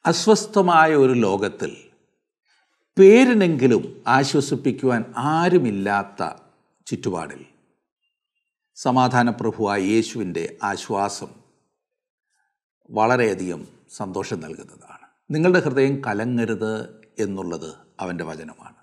അസ്വസ്ഥമായ ഒരു ലോകത്തിൽ പേരിനെങ്കിലും ആശ്വസിപ്പിക്കുവാൻ ആരുമില്ലാത്ത ചുറ്റുപാടിൽ സമാധാനപ്രഭുവായ യേശുവിൻ്റെ ആശ്വാസം വളരെയധികം സന്തോഷം നൽകുന്നതാണ് നിങ്ങളുടെ ഹൃദയം കലങ്ങരുത് എന്നുള്ളത് അവൻ്റെ വചനമാണ്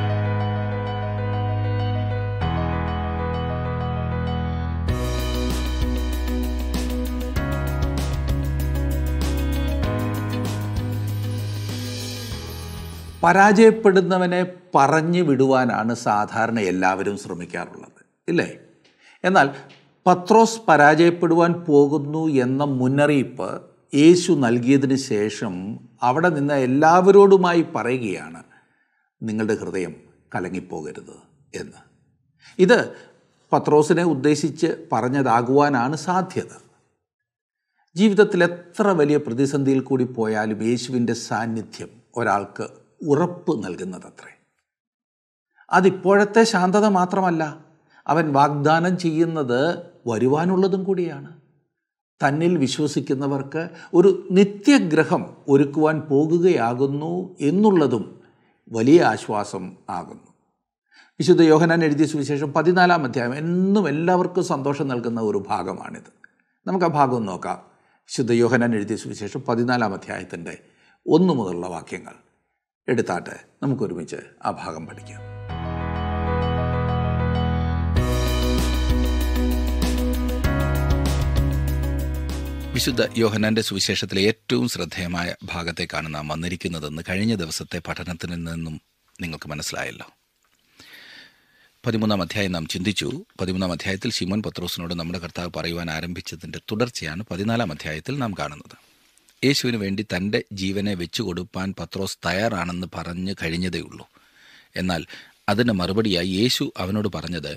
പരാജയപ്പെടുന്നവനെ പറഞ്ഞു വിടുവാനാണ് സാധാരണ എല്ലാവരും ശ്രമിക്കാറുള്ളത് ഇല്ലേ എന്നാൽ പത്രോസ് പരാജയപ്പെടുവാൻ പോകുന്നു എന്ന മുന്നറിയിപ്പ് യേശു നൽകിയതിന് ശേഷം അവിടെ നിന്ന് എല്ലാവരോടുമായി പറയുകയാണ് നിങ്ങളുടെ ഹൃദയം കലങ്ങിപ്പോകരുത് എന്ന് ഇത് പത്രോസിനെ ഉദ്ദേശിച്ച് പറഞ്ഞതാകുവാനാണ് സാധ്യത ജീവിതത്തിൽ എത്ര വലിയ പ്രതിസന്ധിയിൽ കൂടി പോയാലും യേശുവിൻ്റെ സാന്നിധ്യം ഒരാൾക്ക് ഉറപ്പ് നൽകുന്നതത്രേ അതിപ്പോഴത്തെ ശാന്തത മാത്രമല്ല അവൻ വാഗ്ദാനം ചെയ്യുന്നത് വരുവാനുള്ളതും കൂടിയാണ് തന്നിൽ വിശ്വസിക്കുന്നവർക്ക് ഒരു നിത്യഗ്രഹം ഒരുക്കുവാൻ പോകുകയാകുന്നു എന്നുള്ളതും വലിയ ആശ്വാസം ആകുന്നു വിശുദ്ധ യോഹനാൻ എഴുതിയ സുവിശേഷം പതിനാലാം അധ്യായം എന്നും എല്ലാവർക്കും സന്തോഷം നൽകുന്ന ഒരു ഭാഗമാണിത് നമുക്ക് ആ ഭാഗം നോക്കാം വിശുദ്ധ യോഹനാൻ എഴുതിയ സുവിശേഷം പതിനാലാം അധ്യായത്തിൻ്റെ ഒന്നു മുതലുള്ള വാക്യങ്ങൾ എടുത്താട്ടെ നമുക്കൊരുമിച്ച് ആ ഭാഗം പഠിക്കാം വിശുദ്ധ യോഹനാന്റെ സുവിശേഷത്തിലെ ഏറ്റവും ശ്രദ്ധേയമായ ഭാഗത്തേക്കാണ് നാം വന്നിരിക്കുന്നതെന്ന് കഴിഞ്ഞ ദിവസത്തെ പഠനത്തിൽ നിന്നും നിങ്ങൾക്ക് മനസ്സിലായല്ലോ പതിമൂന്നാം അധ്യായം നാം ചിന്തിച്ചു പതിമൂന്നാം അധ്യായത്തിൽ ശിമോൻ പത്രോസിനോട് നമ്മുടെ കർത്താവ് പറയുവാൻ ആരംഭിച്ചതിൻ്റെ തുടർച്ചയാണ് പതിനാലാം അധ്യായത്തിൽ നാം കാണുന്നത് യേശുവിന് വേണ്ടി തൻ്റെ ജീവനെ വെച്ചു കൊടുപ്പാൻ പത്രോസ് തയ്യാറാണെന്ന് പറഞ്ഞ് കഴിഞ്ഞതേയുള്ളൂ എന്നാൽ അതിന് മറുപടിയായി യേശു അവനോട് പറഞ്ഞത്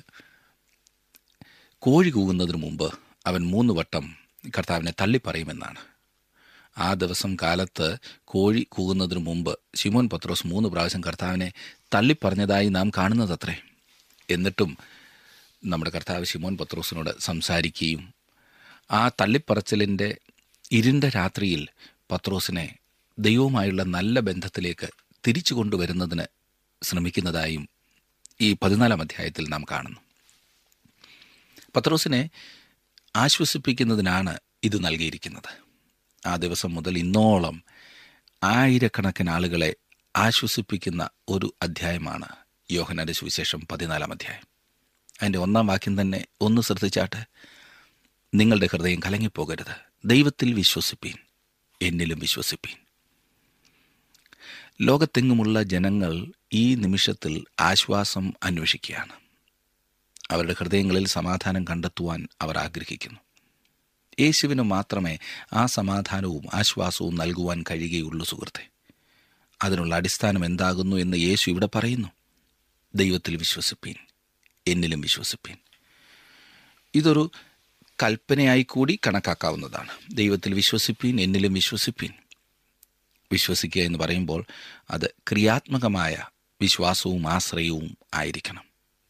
കോഴി കൂകുന്നതിന് മുമ്പ് അവൻ മൂന്ന് വട്ടം കർത്താവിനെ തള്ളിപ്പറയുമെന്നാണ് ആ ദിവസം കാലത്ത് കോഴി കൂകുന്നതിന് മുമ്പ് ശിമോൻ പത്രോസ് മൂന്ന് പ്രാവശ്യം കർത്താവിനെ തള്ളിപ്പറഞ്ഞതായി നാം കാണുന്നതത്രേ എന്നിട്ടും നമ്മുടെ കർത്താവ് ശിമോൻ പത്രോസിനോട് സംസാരിക്കുകയും ആ തള്ളിപ്പറച്ചിലിൻ്റെ ഇരുണ്ട രാത്രിയിൽ പത്രോസിനെ ദൈവവുമായുള്ള നല്ല ബന്ധത്തിലേക്ക് തിരിച്ചു കൊണ്ടുവരുന്നതിന് ശ്രമിക്കുന്നതായും ഈ പതിനാലാം അധ്യായത്തിൽ നാം കാണുന്നു പത്രോസിനെ ആശ്വസിപ്പിക്കുന്നതിനാണ് ഇത് നൽകിയിരിക്കുന്നത് ആ ദിവസം മുതൽ ഇന്നോളം ആയിരക്കണക്കിന് ആളുകളെ ആശ്വസിപ്പിക്കുന്ന ഒരു അധ്യായമാണ് യോഹനാന്റെ സുവിശേഷം പതിനാലാം അധ്യായം അതിൻ്റെ ഒന്നാം വാക്യം തന്നെ ഒന്ന് ശ്രദ്ധിച്ചാട്ടെ നിങ്ങളുടെ ഹൃദയം കലങ്ങിപ്പോകരുത് ദൈവത്തിൽ വിശ്വസിപ്പീൻ എന്നിലും വിശ്വസിപ്പീൻ ലോകത്തെങ്ങുമുള്ള ജനങ്ങൾ ഈ നിമിഷത്തിൽ ആശ്വാസം അന്വേഷിക്കുകയാണ് അവരുടെ ഹൃദയങ്ങളിൽ സമാധാനം കണ്ടെത്തുവാൻ അവർ ആഗ്രഹിക്കുന്നു യേശുവിന് മാത്രമേ ആ സമാധാനവും ആശ്വാസവും നൽകുവാൻ കഴിയുകയുള്ളൂ സുഹൃത്തെ അതിനുള്ള അടിസ്ഥാനം എന്താകുന്നു എന്ന് യേശു ഇവിടെ പറയുന്നു ദൈവത്തിൽ വിശ്വസിപ്പീൻ എന്നിലും വിശ്വസിപ്പീൻ ഇതൊരു കൽപ്പനയായി കൂടി കണക്കാക്കാവുന്നതാണ് ദൈവത്തിൽ വിശ്വസിപ്പീൻ എന്നിലും വിശ്വസിപ്പീൻ വിശ്വസിക്കുക എന്ന് പറയുമ്പോൾ അത് ക്രിയാത്മകമായ വിശ്വാസവും ആശ്രയവും ആയിരിക്കണം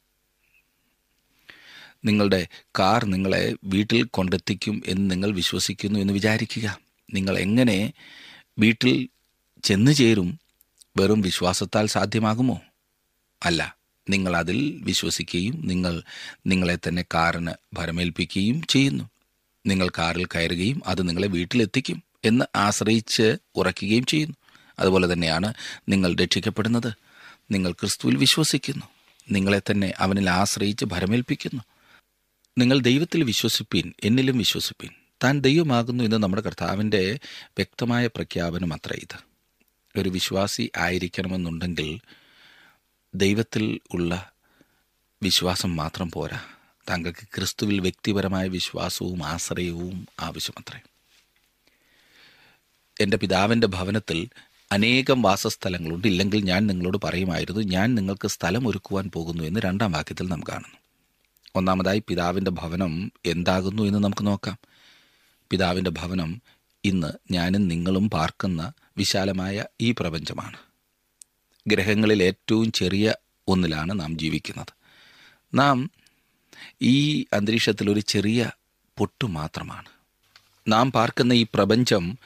നിങ്ങളുടെ കാർ നിങ്ങളെ വീട്ടിൽ കൊണ്ടെത്തിക്കും എന്ന് നിങ്ങൾ വിശ്വസിക്കുന്നു എന്ന് വിചാരിക്കുക നിങ്ങൾ എങ്ങനെ വീട്ടിൽ ചെന്നു ചേരും വെറും വിശ്വാസത്താൽ സാധ്യമാകുമോ അല്ല നിങ്ങൾ അതിൽ വിശ്വസിക്കുകയും നിങ്ങൾ നിങ്ങളെ തന്നെ കാറിന് ഭരമേൽപ്പിക്കുകയും ചെയ്യുന്നു നിങ്ങൾ കാറിൽ കയറുകയും അത് നിങ്ങളെ വീട്ടിലെത്തിക്കും എന്ന് ആശ്രയിച്ച് ഉറയ്ക്കുകയും ചെയ്യുന്നു അതുപോലെ തന്നെയാണ് നിങ്ങൾ രക്ഷിക്കപ്പെടുന്നത് നിങ്ങൾ ക്രിസ്തുവിൽ വിശ്വസിക്കുന്നു നിങ്ങളെ തന്നെ അവനിൽ ആശ്രയിച്ച് ഭരമേൽപ്പിക്കുന്നു നിങ്ങൾ ദൈവത്തിൽ വിശ്വസിപ്പീൻ എന്നിലും വിശ്വസിപ്പീൻ താൻ ദൈവമാകുന്നു എന്ന് നമ്മുടെ കർത്താവിൻ്റെ വ്യക്തമായ പ്രഖ്യാപനം അത്ര ഇത് ഒരു വിശ്വാസി ആയിരിക്കണമെന്നുണ്ടെങ്കിൽ ദൈവത്തിൽ ഉള്ള വിശ്വാസം മാത്രം പോരാ താങ്കൾക്ക് ക്രിസ്തുവിൽ വ്യക്തിപരമായ വിശ്വാസവും ആശ്രയവും ആവശ്യമത്രേ എൻ്റെ പിതാവിൻ്റെ ഭവനത്തിൽ അനേകം വാസസ്ഥലങ്ങളുണ്ട് ഇല്ലെങ്കിൽ ഞാൻ നിങ്ങളോട് പറയുമായിരുന്നു ഞാൻ നിങ്ങൾക്ക് സ്ഥലം ഒരുക്കുവാൻ പോകുന്നു എന്ന് രണ്ടാം വാക്യത്തിൽ നാം കാണുന്നു ഒന്നാമതായി പിതാവിൻ്റെ ഭവനം എന്താകുന്നു എന്ന് നമുക്ക് നോക്കാം പിതാവിൻ്റെ ഭവനം ഇന്ന് ഞാനും നിങ്ങളും പാർക്കുന്ന വിശാലമായ ഈ പ്രപഞ്ചമാണ് ഗ്രഹങ്ങളിൽ ഏറ്റവും ചെറിയ ഒന്നിലാണ് നാം ജീവിക്കുന്നത് നാം ഈ അന്തരീക്ഷത്തിൽ ഒരു ചെറിയ പൊട്ടു മാത്രമാണ് നാം പാർക്കുന്ന ഈ പ്രപഞ്ചം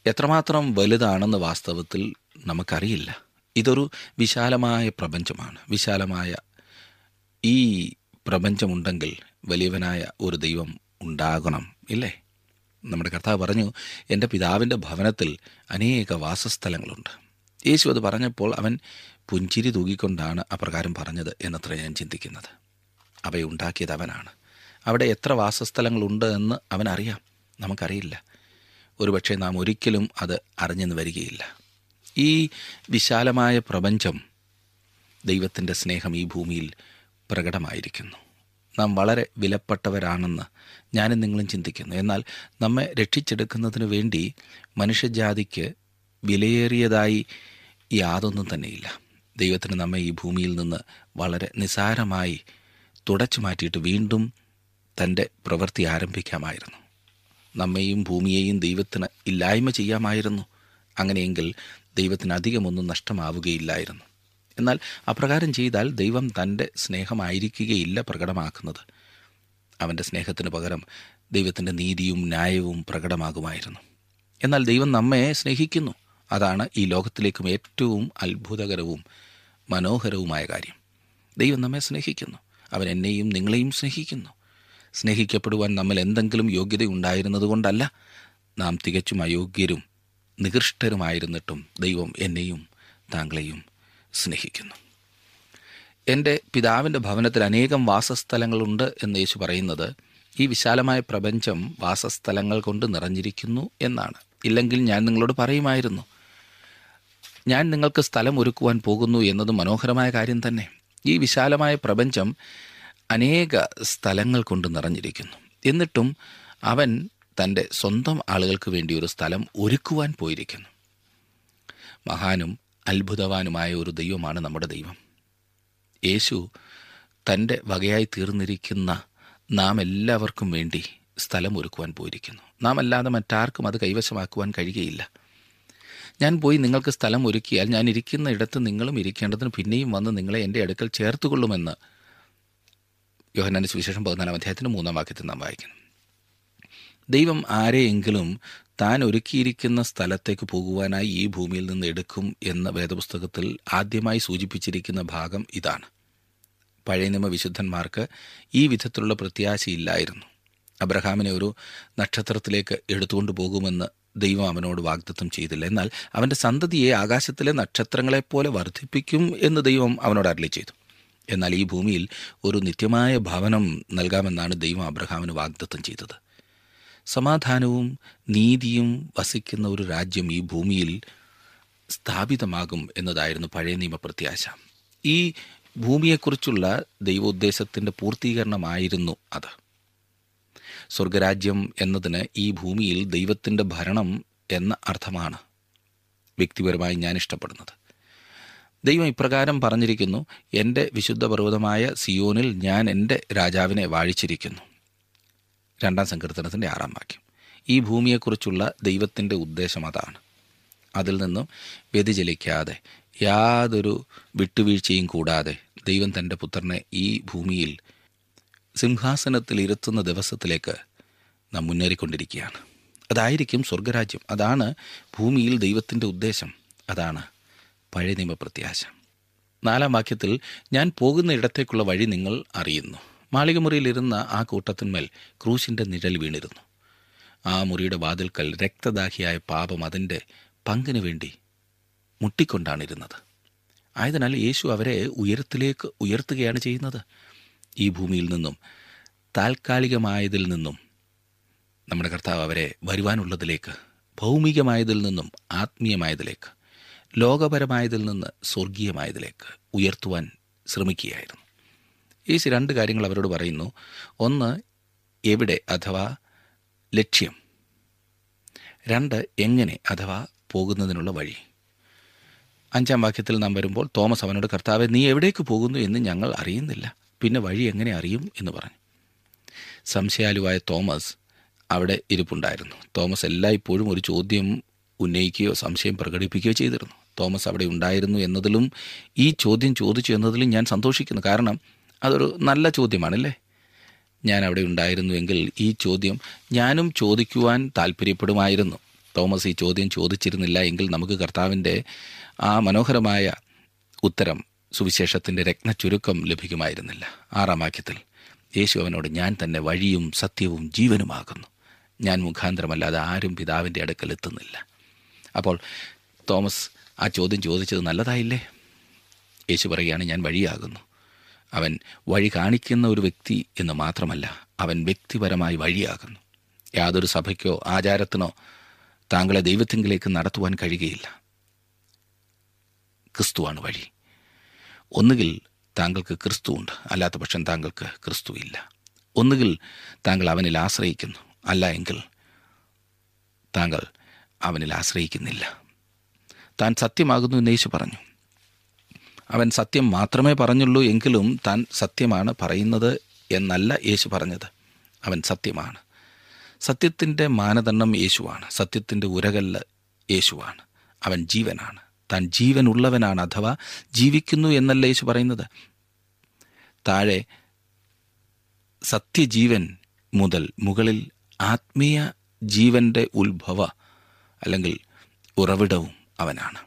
എത്രമാത്രം വലുതാണെന്ന് വാസ്തവത്തിൽ നമുക്കറിയില്ല ഇതൊരു വിശാലമായ പ്രപഞ്ചമാണ് വിശാലമായ ഈ പ്രപഞ്ചമുണ്ടെങ്കിൽ വലിയവനായ ഒരു ദൈവം ഉണ്ടാകണം ഇല്ലേ നമ്മുടെ കർത്താവ് പറഞ്ഞു എൻ്റെ പിതാവിൻ്റെ ഭവനത്തിൽ അനേക വാസസ്ഥലങ്ങളുണ്ട് യേശു അത് പറഞ്ഞപ്പോൾ അവൻ പുഞ്ചിരി തൂകിക്കൊണ്ടാണ് അപ്രകാരം പറഞ്ഞത് എന്നത്ര ഞാൻ ചിന്തിക്കുന്നത് അവയുണ്ടാക്കിയത് അവനാണ് അവിടെ എത്ര വാസസ്ഥലങ്ങളുണ്ട് എന്ന് അവനറിയാം നമുക്കറിയില്ല ഒരുപക്ഷെ നാം ഒരിക്കലും അത് അറിഞ്ഞെന്ന് വരികയില്ല ഈ വിശാലമായ പ്രപഞ്ചം ദൈവത്തിൻ്റെ സ്നേഹം ഈ ഭൂമിയിൽ പ്രകടമായിരിക്കുന്നു നാം വളരെ വിലപ്പെട്ടവരാണെന്ന് ഞാനും നിങ്ങളും ചിന്തിക്കുന്നു എന്നാൽ നമ്മെ രക്ഷിച്ചെടുക്കുന്നതിന് വേണ്ടി മനുഷ്യജാതിക്ക് വിലയേറിയതായി യാതൊന്നും തന്നെയില്ല ദൈവത്തിന് നമ്മെ ഈ ഭൂമിയിൽ നിന്ന് വളരെ നിസാരമായി തുടച്ചു മാറ്റിയിട്ട് വീണ്ടും തൻ്റെ പ്രവൃത്തി ആരംഭിക്കാമായിരുന്നു നമ്മെയും ഭൂമിയെയും ദൈവത്തിന് ഇല്ലായ്മ ചെയ്യാമായിരുന്നു അങ്ങനെയെങ്കിൽ ദൈവത്തിന് അധികമൊന്നും നഷ്ടമാവുകയില്ലായിരുന്നു എന്നാൽ അപ്രകാരം ചെയ്താൽ ദൈവം തൻ്റെ സ്നേഹമായിരിക്കുകയില്ല പ്രകടമാക്കുന്നത് അവൻ്റെ സ്നേഹത്തിന് പകരം ദൈവത്തിൻ്റെ നീതിയും ന്യായവും പ്രകടമാകുമായിരുന്നു എന്നാൽ ദൈവം നമ്മെ സ്നേഹിക്കുന്നു അതാണ് ഈ ലോകത്തിലേക്കും ഏറ്റവും അത്ഭുതകരവും മനോഹരവുമായ കാര്യം ദൈവം നമ്മെ സ്നേഹിക്കുന്നു അവൻ എന്നെയും നിങ്ങളെയും സ്നേഹിക്കുന്നു സ്നേഹിക്കപ്പെടുവാൻ നമ്മൾ എന്തെങ്കിലും യോഗ്യത ഉണ്ടായിരുന്നതുകൊണ്ടല്ല നാം തികച്ചും അയോഗ്യരും നികൃഷ്ടരുമായിരുന്നിട്ടും ദൈവം എന്നെയും താങ്കളെയും സ്നേഹിക്കുന്നു എൻ്റെ പിതാവിൻ്റെ ഭവനത്തിൽ അനേകം വാസസ്ഥലങ്ങളുണ്ട് എന്ന് യേശു പറയുന്നത് ഈ വിശാലമായ പ്രപഞ്ചം വാസസ്ഥലങ്ങൾ കൊണ്ട് നിറഞ്ഞിരിക്കുന്നു എന്നാണ് ഇല്ലെങ്കിൽ ഞാൻ നിങ്ങളോട് പറയുമായിരുന്നു ഞാൻ നിങ്ങൾക്ക് സ്ഥലം ഒരുക്കുവാൻ പോകുന്നു എന്നത് മനോഹരമായ കാര്യം തന്നെ ഈ വിശാലമായ പ്രപഞ്ചം അനേക സ്ഥലങ്ങൾ കൊണ്ട് നിറഞ്ഞിരിക്കുന്നു എന്നിട്ടും അവൻ തൻ്റെ സ്വന്തം ആളുകൾക്ക് വേണ്ടി ഒരു സ്ഥലം ഒരുക്കുവാൻ പോയിരിക്കുന്നു മഹാനും അത്ഭുതവാനുമായ ഒരു ദൈവമാണ് നമ്മുടെ ദൈവം യേശു തൻ്റെ വകയായി തീർന്നിരിക്കുന്ന നാം എല്ലാവർക്കും വേണ്ടി സ്ഥലം ഒരുക്കുവാൻ പോയിരിക്കുന്നു നാം അല്ലാതെ മറ്റാർക്കും അത് കൈവശമാക്കുവാൻ കഴിയുകയില്ല ഞാൻ പോയി നിങ്ങൾക്ക് സ്ഥലം ഒരുക്കിയാൽ ഞാൻ ഇരിക്കുന്ന ഇടത്ത് നിങ്ങളും ഇരിക്കേണ്ടതിന് പിന്നെയും വന്ന് നിങ്ങളെ എൻ്റെ അടുക്കൽ ചേർത്തുകൊള്ളുമെന്ന് യോഹന്നാൻ്റെ സുവിശേഷം പതിനാലാം അധ്യായത്തിന് മൂന്നാം വാക്യത്തിൽ നാം വായിക്കണം ദൈവം ആരെയെങ്കിലും താൻ ഒരുക്കിയിരിക്കുന്ന സ്ഥലത്തേക്ക് പോകുവാനായി ഈ ഭൂമിയിൽ നിന്ന് എടുക്കും എന്ന വേദപുസ്തകത്തിൽ ആദ്യമായി സൂചിപ്പിച്ചിരിക്കുന്ന ഭാഗം ഇതാണ് പഴയ നിയമ വിശുദ്ധന്മാർക്ക് ഈ വിധത്തിലുള്ള പ്രത്യാശയില്ലായിരുന്നു അബ്രഹാമിനെ ഒരു നക്ഷത്രത്തിലേക്ക് എടുത്തുകൊണ്ട് പോകുമെന്ന് ദൈവം അവനോട് വാഗ്ദത്തം ചെയ്തില്ല എന്നാൽ അവൻ്റെ സന്തതിയെ ആകാശത്തിലെ നക്ഷത്രങ്ങളെപ്പോലെ വർദ്ധിപ്പിക്കും എന്ന് ദൈവം അവനോട് അരളി ചെയ്തു എന്നാൽ ഈ ഭൂമിയിൽ ഒരു നിത്യമായ ഭവനം നൽകാമെന്നാണ് ദൈവം അബ്രഹാമിന് വാഗ്ദത്തം ചെയ്തത് സമാധാനവും നീതിയും വസിക്കുന്ന ഒരു രാജ്യം ഈ ഭൂമിയിൽ സ്ഥാപിതമാകും എന്നതായിരുന്നു പഴയ നിയമ പ്രത്യാശ ഈ ഭൂമിയെക്കുറിച്ചുള്ള ദൈവോദ്ദേശത്തിൻ്റെ പൂർത്തീകരണമായിരുന്നു അത് സ്വർഗരാജ്യം എന്നതിന് ഈ ഭൂമിയിൽ ദൈവത്തിൻ്റെ ഭരണം എന്ന അർത്ഥമാണ് വ്യക്തിപരമായി ഞാൻ ഇഷ്ടപ്പെടുന്നത് ദൈവം ഇപ്രകാരം പറഞ്ഞിരിക്കുന്നു എൻ്റെ വിശുദ്ധ പർവ്വതമായ സിയോനിൽ ഞാൻ എൻ്റെ രാജാവിനെ വാഴിച്ചിരിക്കുന്നു രണ്ടാം സങ്കീർത്തനത്തിൻ്റെ ആറാം വാക്യം ഈ ഭൂമിയെക്കുറിച്ചുള്ള ദൈവത്തിൻ്റെ ഉദ്ദേശം അതാണ് അതിൽ നിന്നും വ്യതിചലിക്കാതെ യാതൊരു വിട്ടുവീഴ്ചയും കൂടാതെ ദൈവം തൻ്റെ പുത്രനെ ഈ ഭൂമിയിൽ സിംഹാസനത്തിൽ ഇരുത്തുന്ന ദിവസത്തിലേക്ക് നാം മുന്നേറിക്കൊണ്ടിരിക്കുകയാണ് അതായിരിക്കും സ്വർഗരാജ്യം അതാണ് ഭൂമിയിൽ ദൈവത്തിൻ്റെ ഉദ്ദേശം അതാണ് പഴയ നിയമ പ്രത്യാശ നാലാം വാക്യത്തിൽ ഞാൻ പോകുന്ന ഇടത്തേക്കുള്ള വഴി നിങ്ങൾ അറിയുന്നു മാളികമുറിയിലിരുന്ന ആ കൂട്ടത്തിന്മേൽ ക്രൂശിൻ്റെ നിഴൽ വീണിരുന്നു ആ മുറിയുടെ വാതിൽക്കൽ രക്തദാഹിയായ പാപം അതിൻ്റെ പങ്കിന് വേണ്ടി മുട്ടിക്കൊണ്ടാണ് ഇരുന്നത് ആയതിനാൽ യേശു അവരെ ഉയരത്തിലേക്ക് ഉയർത്തുകയാണ് ചെയ്യുന്നത് ഈ ഭൂമിയിൽ നിന്നും താൽക്കാലികമായതിൽ നിന്നും നമ്മുടെ കർത്താവ് അവരെ വരുവാനുള്ളതിലേക്ക് ഭൗമികമായതിൽ നിന്നും ആത്മീയമായതിലേക്ക് ലോകപരമായതിൽ നിന്ന് സ്വർഗീയമായതിലേക്ക് ഉയർത്തുവാൻ ശ്രമിക്കുകയായിരുന്നു യേശു രണ്ട് കാര്യങ്ങൾ അവരോട് പറയുന്നു ഒന്ന് എവിടെ അഥവാ ലക്ഷ്യം രണ്ട് എങ്ങനെ അഥവാ പോകുന്നതിനുള്ള വഴി അഞ്ചാം വാക്യത്തിൽ നാം വരുമ്പോൾ തോമസ് അവനോട് കർത്താവെ നീ എവിടേക്ക് പോകുന്നു എന്ന് ഞങ്ങൾ അറിയുന്നില്ല പിന്നെ വഴി എങ്ങനെ അറിയും എന്ന് പറഞ്ഞു സംശയാലുവായ തോമസ് അവിടെ ഇരിപ്പുണ്ടായിരുന്നു തോമസ് എല്ലായ്പ്പോഴും ഒരു ചോദ്യം ഉന്നയിക്കുകയോ സംശയം പ്രകടിപ്പിക്കുകയോ ചെയ്തിരുന്നു തോമസ് അവിടെ ഉണ്ടായിരുന്നു എന്നതിലും ഈ ചോദ്യം ചോദിച്ചു എന്നതിലും ഞാൻ സന്തോഷിക്കുന്നു കാരണം അതൊരു നല്ല ചോദ്യമാണല്ലേ ഞാൻ അവിടെ ഉണ്ടായിരുന്നുവെങ്കിൽ ഈ ചോദ്യം ഞാനും ചോദിക്കുവാൻ താല്പര്യപ്പെടുമായിരുന്നു തോമസ് ഈ ചോദ്യം ചോദിച്ചിരുന്നില്ല എങ്കിൽ നമുക്ക് കർത്താവിൻ്റെ ആ മനോഹരമായ ഉത്തരം സുവിശേഷത്തിൻ്റെ രത്നച്ചുരുക്കം ലഭിക്കുമായിരുന്നില്ല ആറാം വാക്യത്തിൽ യേശു അവനോട് ഞാൻ തന്നെ വഴിയും സത്യവും ജീവനുമാകുന്നു ഞാൻ മുഖാന്തരമല്ലാതെ ആരും പിതാവിൻ്റെ അടുക്കൽ എത്തുന്നില്ല അപ്പോൾ തോമസ് ആ ചോദ്യം ചോദിച്ചത് നല്ലതായില്ലേ യേശു പറയുകയാണ് ഞാൻ വഴിയാകുന്നു അവൻ വഴി കാണിക്കുന്ന ഒരു വ്യക്തി എന്ന് മാത്രമല്ല അവൻ വ്യക്തിപരമായി വഴിയാകുന്നു യാതൊരു സഭയ്ക്കോ ആചാരത്തിനോ താങ്കളെ ദൈവത്തിങ്കിലേക്ക് നടത്തുവാൻ കഴിയുകയില്ല ക്രിസ്തുവാണ് വഴി ഒന്നുകിൽ താങ്കൾക്ക് ക്രിസ്തു ഉണ്ട് അല്ലാത്ത പക്ഷം താങ്കൾക്ക് ക്രിസ്തു ഇല്ല ഒന്നുകിൽ താങ്കൾ അവനിൽ ആശ്രയിക്കുന്നു അല്ല എങ്കിൽ താങ്കൾ അവനിൽ ആശ്രയിക്കുന്നില്ല താൻ സത്യമാകുന്നു എന്ന് യേശു പറഞ്ഞു അവൻ സത്യം മാത്രമേ പറഞ്ഞുള്ളൂ എങ്കിലും താൻ സത്യമാണ് പറയുന്നത് എന്നല്ല യേശു പറഞ്ഞത് അവൻ സത്യമാണ് സത്യത്തിൻ്റെ മാനദണ്ഡം യേശുവാണ് സത്യത്തിൻ്റെ ഉരകല്ല് യേശുവാണ് അവൻ ജീവനാണ് താൻ ജീവനുള്ളവനാണ് അഥവാ ജീവിക്കുന്നു എന്നല്ല യേശു പറയുന്നത് താഴെ സത്യജീവൻ മുതൽ മുകളിൽ ആത്മീയ ജീവൻ്റെ ഉത്ഭവ അല്ലെങ്കിൽ ഉറവിടവും അവനാണ്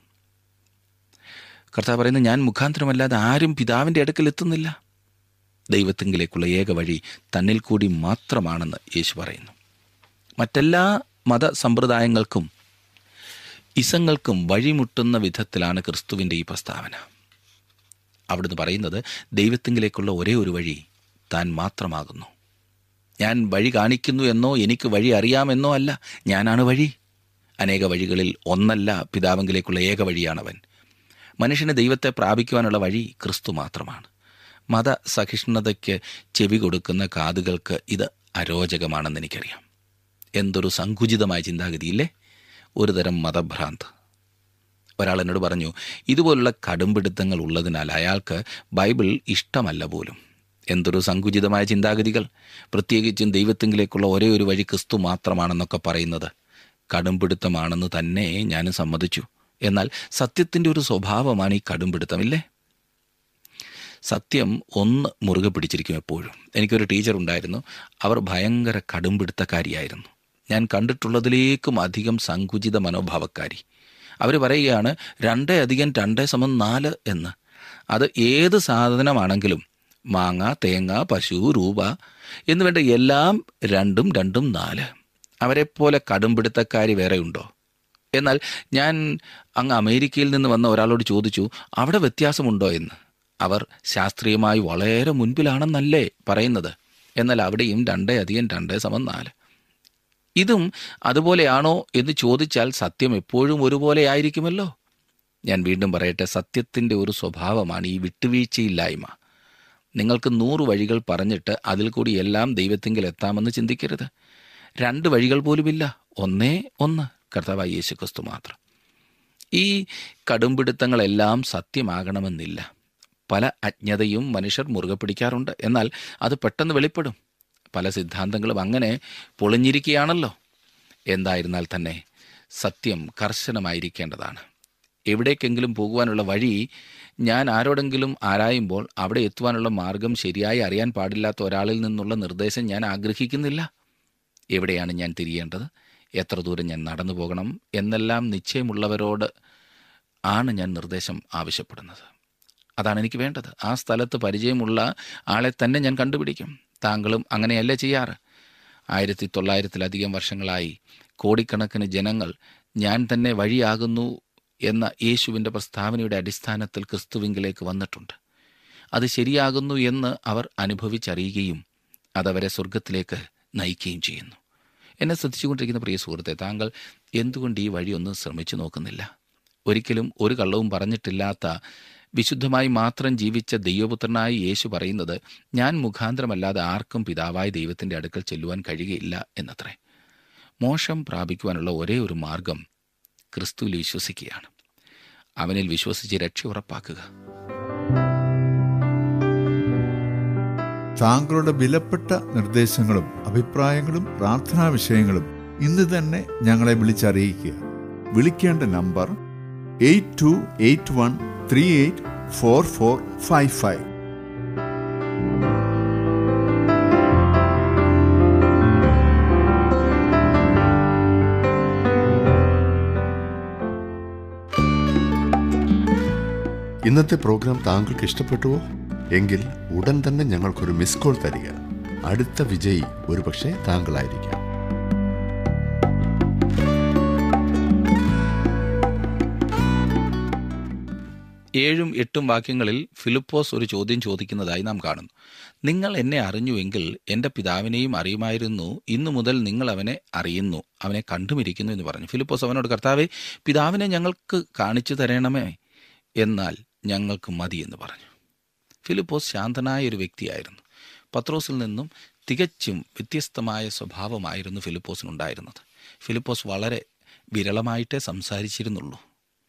കർത്താവ് പറയുന്നത് ഞാൻ മുഖാന്തരമല്ലാതെ ആരും പിതാവിൻ്റെ അടുക്കൽ എത്തുന്നില്ല ദൈവത്തെങ്കിലേക്കുള്ള ഏക വഴി തന്നിൽ കൂടി മാത്രമാണെന്ന് യേശു പറയുന്നു മറ്റെല്ലാ മതസമ്പ്രദായങ്ങൾക്കും ഇസങ്ങൾക്കും വഴിമുട്ടുന്ന വിധത്തിലാണ് ക്രിസ്തുവിൻ്റെ ഈ പ്രസ്താവന അവിടുന്ന് പറയുന്നത് ദൈവത്തെങ്കിലേക്കുള്ള ഒരേ ഒരു വഴി താൻ മാത്രമാകുന്നു ഞാൻ വഴി കാണിക്കുന്നു എന്നോ എനിക്ക് വഴി അറിയാമെന്നോ അല്ല ഞാനാണ് വഴി അനേക വഴികളിൽ ഒന്നല്ല പിതാവെങ്കിലേക്കുള്ള ഏക വഴിയാണവൻ മനുഷ്യന് ദൈവത്തെ പ്രാപിക്കുവാനുള്ള വഴി ക്രിസ്തു മാത്രമാണ് മതസഹിഷ്ണുതയ്ക്ക് ചെവി കൊടുക്കുന്ന കാതുകൾക്ക് ഇത് അരോചകമാണെന്ന് എനിക്കറിയാം എന്തൊരു സങ്കുചിതമായ ചിന്താഗതിയില്ലേ ഒരു തരം മതഭ്രാന്ത് ഒരാൾ എന്നോട് പറഞ്ഞു ഇതുപോലുള്ള കടുംപിടുത്തങ്ങൾ ഉള്ളതിനാൽ അയാൾക്ക് ബൈബിൾ ഇഷ്ടമല്ല പോലും എന്തൊരു സങ്കുചിതമായ ചിന്താഗതികൾ പ്രത്യേകിച്ചും ദൈവത്തെങ്കിലേക്കുള്ള ഒരേ ഒരു വഴി ക്രിസ്തു മാത്രമാണെന്നൊക്കെ പറയുന്നത് കടുംപിടുത്തമാണെന്ന് തന്നെ ഞാനും സമ്മതിച്ചു എന്നാൽ സത്യത്തിൻ്റെ ഒരു സ്വഭാവമാണ് ഈ കടുംപിടുത്തമില്ലേ സത്യം ഒന്ന് മുറുകെ പിടിച്ചിരിക്കും എപ്പോഴും എനിക്കൊരു ടീച്ചർ ഉണ്ടായിരുന്നു അവർ ഭയങ്കര കടുംപിടുത്തക്കാരിയായിരുന്നു ഞാൻ കണ്ടിട്ടുള്ളതിലേക്കും അധികം സങ്കുചിത മനോഭാവക്കാരി അവർ പറയുകയാണ് രണ്ടേ അധികം രണ്ടേ സമം നാല് എന്ന് അത് ഏത് സാധനമാണെങ്കിലും മാങ്ങ തേങ്ങ പശു രൂപ എന്ന് വേണ്ട എല്ലാം രണ്ടും രണ്ടും നാല് അവരെപ്പോലെ കടുംപിടുത്തക്കാരി വേറെ ഉണ്ടോ എന്നാൽ ഞാൻ അങ്ങ് അമേരിക്കയിൽ നിന്ന് വന്ന ഒരാളോട് ചോദിച്ചു അവിടെ വ്യത്യാസമുണ്ടോ എന്ന് അവർ ശാസ്ത്രീയമായി വളരെ മുൻപിലാണെന്നല്ലേ പറയുന്നത് എന്നാൽ അവിടെയും രണ്ടേ അധികം രണ്ടേ സമം നാല് ഇതും അതുപോലെയാണോ എന്ന് ചോദിച്ചാൽ സത്യം എപ്പോഴും ഒരുപോലെ ആയിരിക്കുമല്ലോ ഞാൻ വീണ്ടും പറയട്ടെ സത്യത്തിൻ്റെ ഒരു സ്വഭാവമാണ് ഈ വിട്ടുവീഴ്ചയില്ലായ്മ നിങ്ങൾക്ക് നൂറ് വഴികൾ പറഞ്ഞിട്ട് അതിൽ കൂടി എല്ലാം ദൈവത്തിങ്കിൽ എത്താമെന്ന് ചിന്തിക്കരുത് രണ്ട് വഴികൾ പോലുമില്ല ഒന്നേ ഒന്ന് കർത്താവായ യേശു ക്രിസ്തു മാത്രം ഈ കടുംപിടുത്തങ്ങളെല്ലാം സത്യമാകണമെന്നില്ല പല അജ്ഞതയും മനുഷ്യർ മുറുകെ പിടിക്കാറുണ്ട് എന്നാൽ അത് പെട്ടെന്ന് വെളിപ്പെടും പല സിദ്ധാന്തങ്ങളും അങ്ങനെ പൊളിഞ്ഞിരിക്കുകയാണല്ലോ എന്തായിരുന്നാൽ തന്നെ സത്യം കർശനമായിരിക്കേണ്ടതാണ് എവിടേക്കെങ്കിലും പോകുവാനുള്ള വഴി ഞാൻ ആരോടെങ്കിലും ആരായുമ്പോൾ അവിടെ എത്തുവാനുള്ള മാർഗം ശരിയായി അറിയാൻ പാടില്ലാത്ത ഒരാളിൽ നിന്നുള്ള നിർദ്ദേശം ഞാൻ ആഗ്രഹിക്കുന്നില്ല എവിടെയാണ് ഞാൻ തിരിയേണ്ടത് എത്ര ദൂരം ഞാൻ നടന്നു പോകണം എന്നെല്ലാം നിശ്ചയമുള്ളവരോട് ആണ് ഞാൻ നിർദ്ദേശം ആവശ്യപ്പെടുന്നത് അതാണ് എനിക്ക് വേണ്ടത് ആ സ്ഥലത്ത് പരിചയമുള്ള ആളെ തന്നെ ഞാൻ കണ്ടുപിടിക്കും താങ്കളും അങ്ങനെയല്ലേ ചെയ്യാറ് ആയിരത്തി തൊള്ളായിരത്തിലധികം വർഷങ്ങളായി കോടിക്കണക്കിന് ജനങ്ങൾ ഞാൻ തന്നെ വഴിയാകുന്നു എന്ന യേശുവിൻ്റെ പ്രസ്താവനയുടെ അടിസ്ഥാനത്തിൽ ക്രിസ്തുവിങ്കിലേക്ക് വന്നിട്ടുണ്ട് അത് ശരിയാകുന്നു എന്ന് അവർ അനുഭവിച്ചറിയുകയും അതവരെ സ്വർഗത്തിലേക്ക് നയിക്കുകയും ചെയ്യുന്നു എന്നെ ശ്രദ്ധിച്ചുകൊണ്ടിരിക്കുന്ന പ്രിയ സുഹൃത്തെ താങ്കൾ എന്തുകൊണ്ട് ഈ വഴി ഒന്ന് ശ്രമിച്ചു നോക്കുന്നില്ല ഒരിക്കലും ഒരു കള്ളവും പറഞ്ഞിട്ടില്ലാത്ത വിശുദ്ധമായി മാത്രം ജീവിച്ച ദൈവപുത്രനായ യേശു പറയുന്നത് ഞാൻ മുഖാന്തരമല്ലാതെ ആർക്കും പിതാവായ ദൈവത്തിൻ്റെ അടുക്കൽ ചെല്ലുവാൻ കഴിയുകയില്ല എന്നത്രേ മോശം പ്രാപിക്കുവാനുള്ള ഒരേ ഒരു മാർഗം ക്രിസ്തുവിൽ വിശ്വസിക്കുകയാണ് അവനിൽ വിശ്വസിച്ച് രക്ഷ ഉറപ്പാക്കുക താങ്കളുടെ വിലപ്പെട്ട നിർദ്ദേശങ്ങളും അഭിപ്രായങ്ങളും പ്രാർത്ഥനാ വിഷയങ്ങളും ഇന്ന് തന്നെ ഞങ്ങളെ വിളിച്ചറിയിക്കുക വിളിക്കേണ്ട number eight two eight one three eight four four five five ഇന്നത്തെ പ്രോഗ്രാം താങ്കൾക്ക് ഇഷ്ടപ്പെട്ടുവോ എങ്കിൽ ഉടൻ തന്നെ ഞങ്ങൾക്കൊരു മിസ് കോൾ തരിക അടുത്ത വിജയി ഒരുപക്ഷെ താങ്കളായിരിക്കാം ഏഴും എട്ടും വാക്യങ്ങളിൽ ഫിലിപ്പോസ് ഒരു ചോദ്യം ചോദിക്കുന്നതായി നാം കാണുന്നു നിങ്ങൾ എന്നെ അറിഞ്ഞുവെങ്കിൽ എൻ്റെ പിതാവിനെയും അറിയുമായിരുന്നു ഇന്നു മുതൽ നിങ്ങൾ അവനെ അറിയുന്നു അവനെ കണ്ടുമിരിക്കുന്നു എന്ന് പറഞ്ഞു ഫിലിപ്പോസ് അവനോട് കർത്താവെ പിതാവിനെ ഞങ്ങൾക്ക് കാണിച്ചു തരണമേ എന്നാൽ ഞങ്ങൾക്ക് മതി എന്ന് പറഞ്ഞു ഫിലിപ്പോസ് ശാന്തനായ ഒരു വ്യക്തിയായിരുന്നു പത്രോസിൽ നിന്നും തികച്ചും വ്യത്യസ്തമായ സ്വഭാവമായിരുന്നു ഫിലിപ്പോസിനുണ്ടായിരുന്നത് ഫിലിപ്പോസ് വളരെ വിരളമായിട്ടേ സംസാരിച്ചിരുന്നുള്ളൂ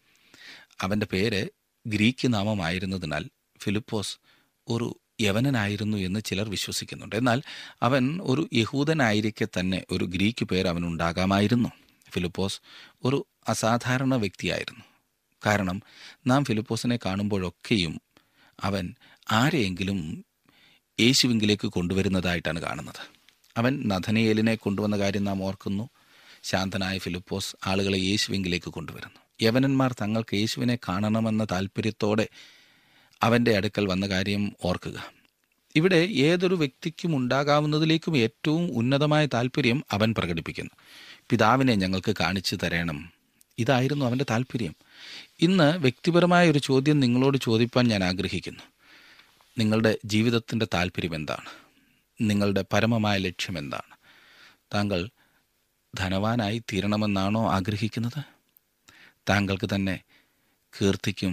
അവൻ്റെ പേര് ഗ്രീക്ക് നാമമായിരുന്നതിനാൽ ഫിലിപ്പോസ് ഒരു യവനനായിരുന്നു എന്ന് ചിലർ വിശ്വസിക്കുന്നുണ്ട് എന്നാൽ അവൻ ഒരു യഹൂദനായിരിക്കെ തന്നെ ഒരു ഗ്രീക്ക് പേര് അവനുണ്ടാകാമായിരുന്നു ഫിലിപ്പോസ് ഒരു അസാധാരണ വ്യക്തിയായിരുന്നു കാരണം നാം ഫിലിപ്പോസിനെ കാണുമ്പോഴൊക്കെയും അവൻ ആരെയെങ്കിലും യേശുവിങ്കിലേക്ക് കൊണ്ടുവരുന്നതായിട്ടാണ് കാണുന്നത് അവൻ നഥനയേലിനെ കൊണ്ടുവന്ന കാര്യം നാം ഓർക്കുന്നു ശാന്തനായ ഫിലിപ്പോസ് ആളുകളെ യേശുവിങ്കിലേക്ക് കൊണ്ടുവരുന്നു യവനന്മാർ തങ്ങൾക്ക് യേശുവിനെ കാണണമെന്ന താല്പര്യത്തോടെ അവൻ്റെ അടുക്കൽ വന്ന കാര്യം ഓർക്കുക ഇവിടെ ഏതൊരു വ്യക്തിക്കും ഉണ്ടാകാവുന്നതിലേക്കും ഏറ്റവും ഉന്നതമായ താല്പര്യം അവൻ പ്രകടിപ്പിക്കുന്നു പിതാവിനെ ഞങ്ങൾക്ക് കാണിച്ചു തരണം ഇതായിരുന്നു അവൻ്റെ താല്പര്യം ഇന്ന് വ്യക്തിപരമായ ഒരു ചോദ്യം നിങ്ങളോട് ചോദിപ്പാൻ ഞാൻ ആഗ്രഹിക്കുന്നു നിങ്ങളുടെ ജീവിതത്തിൻ്റെ താല്പര്യം എന്താണ് നിങ്ങളുടെ പരമമായ ലക്ഷ്യം എന്താണ് താങ്കൾ ധനവാനായി തീരണമെന്നാണോ ആഗ്രഹിക്കുന്നത് താങ്കൾക്ക് തന്നെ കീർത്തിക്കും